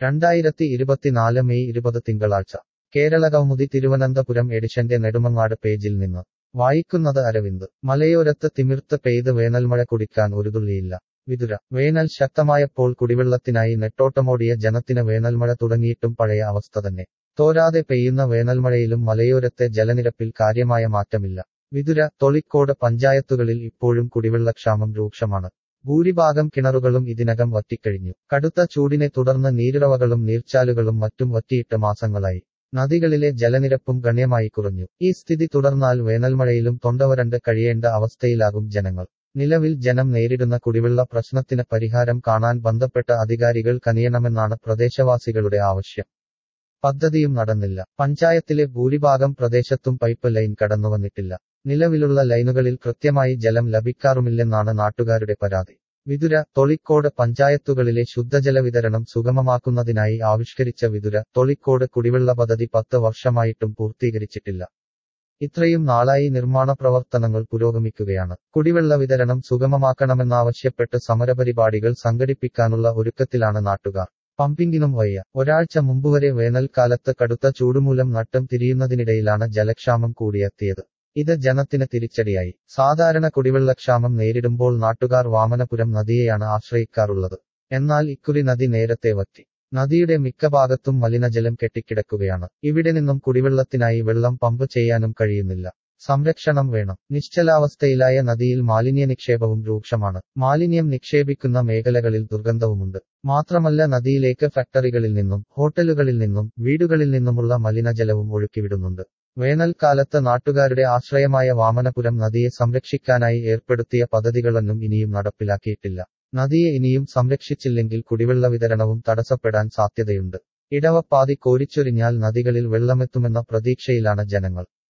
രണ്ടായിരത്തി ഇരുപത്തിനാല് മെയ് ഇരുപത് തിങ്കളാഴ്ച കേരള കൗമുദി തിരുവനന്തപുരം എഡിഷന്റെ നെടുമങ്ങാട് പേജിൽ നിന്ന് വായിക്കുന്നത് അരവിന്ദ് മലയോരത്ത് തിമിർത്ത് പെയ്ത് വേനൽമഴ കുടിക്കാൻ ഒരു തുള്ളിയില്ല വിതുര വേനൽ ശക്തമായപ്പോൾ കുടിവെള്ളത്തിനായി നെട്ടോട്ടമോടിയ ജനത്തിന് വേനൽമഴ തുടങ്ങിയിട്ടും പഴയ അവസ്ഥ തന്നെ തോരാതെ പെയ്യുന്ന വേനൽമഴയിലും മലയോരത്തെ ജലനിരപ്പിൽ കാര്യമായ മാറ്റമില്ല വിതുര തൊളിക്കോട് പഞ്ചായത്തുകളിൽ ഇപ്പോഴും കുടിവെള്ളക്ഷാമം രൂക്ഷമാണ് ഭൂരിഭാഗം കിണറുകളും ഇതിനകം വറ്റിക്കഴിഞ്ഞു കടുത്ത ചൂടിനെ തുടർന്ന് നീരുറവകളും നീർച്ചാലുകളും മറ്റും വറ്റിയിട്ട് മാസങ്ങളായി നദികളിലെ ജലനിരപ്പും ഗണ്യമായി കുറഞ്ഞു ഈ സ്ഥിതി തുടർന്നാൽ വേനൽമഴയിലും തൊണ്ടവരണ്ട് കഴിയേണ്ട അവസ്ഥയിലാകും ജനങ്ങൾ നിലവിൽ ജനം നേരിടുന്ന കുടിവെള്ള പ്രശ്നത്തിന് പരിഹാരം കാണാൻ ബന്ധപ്പെട്ട അധികാരികൾ കനിയണമെന്നാണ് പ്രദേശവാസികളുടെ ആവശ്യം പദ്ധതിയും നടന്നില്ല പഞ്ചായത്തിലെ ഭൂരിഭാഗം പ്രദേശത്തും പൈപ്പ് ലൈൻ കടന്നുവന്നിട്ടില്ല നിലവിലുള്ള ലൈനുകളിൽ കൃത്യമായി ജലം ലഭിക്കാറുമില്ലെന്നാണ് നാട്ടുകാരുടെ പരാതി വിതുര തൊളിക്കോട് പഞ്ചായത്തുകളിലെ ശുദ്ധജല വിതരണം സുഗമമാക്കുന്നതിനായി ആവിഷ്കരിച്ച വിതുര തൊളിക്കോട് കുടിവെള്ള പദ്ധതി പത്ത് വർഷമായിട്ടും പൂർത്തീകരിച്ചിട്ടില്ല ഇത്രയും നാളായി നിർമ്മാണ പ്രവർത്തനങ്ങൾ പുരോഗമിക്കുകയാണ് കുടിവെള്ള വിതരണം സുഗമമാക്കണമെന്നാവശ്യപ്പെട്ട് സമരപരിപാടികൾ സംഘടിപ്പിക്കാനുള്ള ഒരുക്കത്തിലാണ് നാട്ടുകാർ പമ്പിങ്ങിനും വയ്യ ഒരാഴ്ച മുമ്പുവരെ വേനൽക്കാലത്ത് കടുത്ത ചൂടുമൂലം നട്ടം തിരിയുന്നതിനിടയിലാണ് ജലക്ഷാമം കൂടിയെത്തിയത് ഇത് ജനത്തിന് തിരിച്ചടിയായി സാധാരണ കുടിവെള്ളക്ഷാമം നേരിടുമ്പോൾ നാട്ടുകാർ വാമനപുരം നദിയെയാണ് ആശ്രയിക്കാറുള്ളത് എന്നാൽ ഇക്കുറി നദി നേരത്തെ വറ്റി നദിയുടെ മിക്ക ഭാഗത്തും മലിനജലം കെട്ടിക്കിടക്കുകയാണ് ഇവിടെ നിന്നും കുടിവെള്ളത്തിനായി വെള്ളം പമ്പ് ചെയ്യാനും കഴിയുന്നില്ല സംരക്ഷണം വേണം നിശ്ചലാവസ്ഥയിലായ നദിയിൽ മാലിന്യ നിക്ഷേപവും രൂക്ഷമാണ് മാലിന്യം നിക്ഷേപിക്കുന്ന മേഖലകളിൽ ദുർഗന്ധവുമുണ്ട് മാത്രമല്ല നദിയിലേക്ക് ഫാക്ടറികളിൽ നിന്നും ഹോട്ടലുകളിൽ നിന്നും വീടുകളിൽ നിന്നുമുള്ള മലിനജലവും ഒഴുക്കിവിടുന്നുണ്ട് വേനൽക്കാലത്ത് നാട്ടുകാരുടെ ആശ്രയമായ വാമനപുരം നദിയെ സംരക്ഷിക്കാനായി ഏർപ്പെടുത്തിയ പദ്ധതികളൊന്നും ഇനിയും നടപ്പിലാക്കിയിട്ടില്ല നദിയെ ഇനിയും സംരക്ഷിച്ചില്ലെങ്കിൽ കുടിവെള്ള വിതരണവും തടസ്സപ്പെടാൻ സാധ്യതയുണ്ട് ഇടവപ്പാതി കോരിച്ചൊരിഞ്ഞാൽ നദികളിൽ വെള്ളമെത്തുമെന്ന പ്രതീക്ഷയിലാണ് ജനങ്ങൾ